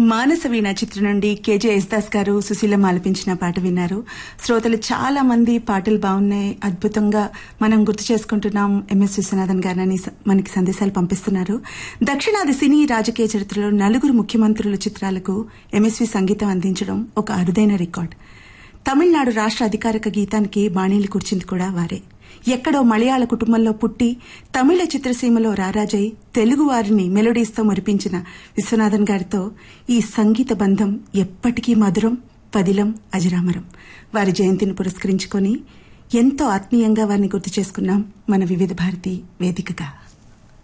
మానస వీణ చిత్రం నుండి కేజే ఎస్దాస్ గారు సుశీలం ఆలపించిన పాట విన్నారు శ్రోతలు చాలా మంది పాటలు బాగున్నాయి అద్భుతంగా మనం గుర్తు చేసుకుంటున్నాం ఎంఎస్ విశ్వనాథన్ గారని స- మనకి సందేశాలు పంపిస్తున్నారు దక్షిణాది సినీ రాజకీయ చరిత్రలో నలుగురు ముఖ్యమంత్రుల చిత్రాలకు ఎంఎస్వి సంగీతం అందించడం ఒక అరుదైన రికార్డ్ తమిళనాడు రాష్ట్ర అధికారిక గీతానికి బాణీలు కూర్చింది కూడా వారే ఎక్కడో మలయాళ కుటుంబంలో పుట్టి తమిళ చిత్రసీమలో రారాజై తెలుగు వారిని మెలోడీస్తో మురిపించిన విశ్వనాథన్ గారితో ఈ సంగీత బంధం ఎప్పటికీ మధురం పదిలం అజరామరం వారి జయంతిని పురస్కరించుకొని ఎంతో ఆత్మీయంగా వారిని గుర్తు చేసుకున్నాం మన వివిధ భారతి వేదికగా